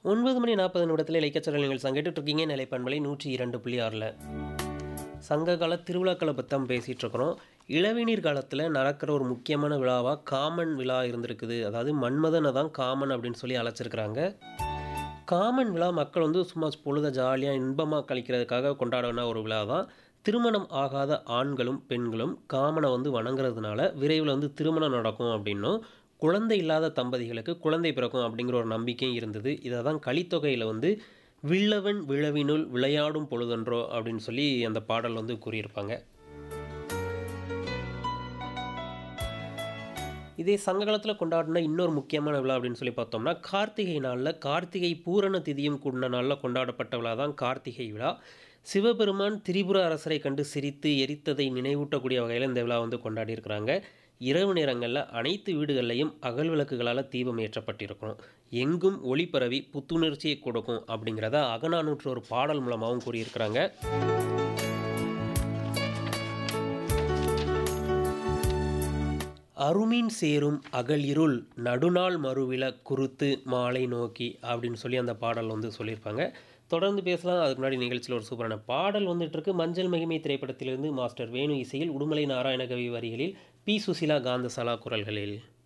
ஒன்பது மணி நாற்பது நிமிடத்தில் இலக்கியச்சரல் நீங்கள் சங்கிட்டு இருக்கீங்க நிலைப்பண்பலை நூற்றி இரண்டு புள்ளி ஆறில் சங்ககால திருவிழாக்களை பற்றி தான் பேசிகிட்டு இருக்கிறோம் இளவேநீர் காலத்தில் நடக்கிற ஒரு முக்கியமான விழாவாக காமன் விழா இருந்திருக்குது அதாவது மன்மதனை தான் காமன் அப்படின்னு சொல்லி அழைச்சிருக்கிறாங்க காமன் விழா மக்கள் வந்து சும்மா பொழுத ஜாலியாக இன்பமாக கழிக்கிறதுக்காக கொண்டாடின ஒரு விழா தான் திருமணம் ஆகாத ஆண்களும் பெண்களும் காமனை வந்து வணங்குறதுனால விரைவில் வந்து திருமணம் நடக்கும் அப்படின்னும் குழந்தை இல்லாத தம்பதிகளுக்கு குழந்தை பிறக்கும் அப்படிங்கிற ஒரு நம்பிக்கையும் இருந்தது இதை தான் கலித்தொகையில் வந்து வில்லவன் விழவினுள் விளையாடும் பொழுதன்றோ அப்படின்னு சொல்லி அந்த பாடல் வந்து கூறியிருப்பாங்க இதே சங்க காலத்தில் கொண்டாடின இன்னொரு முக்கியமான விழா அப்படின்னு சொல்லி பார்த்தோம்னா கார்த்திகை நாளில் கார்த்திகை பூரண திதியும் கூடின நாளில் கொண்டாடப்பட்ட விழா தான் கார்த்திகை விழா சிவபெருமான் திரிபுர அரசரை கண்டு சிரித்து எரித்ததை நினைவூட்டக்கூடிய வகையில் இந்த விழா வந்து கொண்டாடி இருக்கிறாங்க இரவு நேரங்களில் அனைத்து வீடுகள்லையும் அகல் விளக்குகளால் தீபம் ஏற்றப்பட்டிருக்கும் எங்கும் ஒளி பரவி புத்துணர்ச்சியை கொடுக்கும் அப்படிங்கிறத அகநானூற்று ஒரு பாடல் மூலமாகவும் கூறியிருக்கிறாங்க அருமீன் சேரும் அகல் இருள் நடுநாள் மறுவில குறுத்து மாலை நோக்கி அப்படின்னு சொல்லி அந்த பாடல் வந்து சொல்லியிருப்பாங்க தொடர்ந்து பேசலாம் அதுக்கு முன்னாடி நிகழ்ச்சியில் ஒரு சூப்பரான பாடல் வந்துட்டு இருக்கு மஞ்சள் மகிமை திரைப்படத்திலிருந்து மாஸ்டர் வேணு இசையில் உடுமலை நாராயணகவி வரிகளில் பி சுசிலா காந்தசாலா குரல்களில்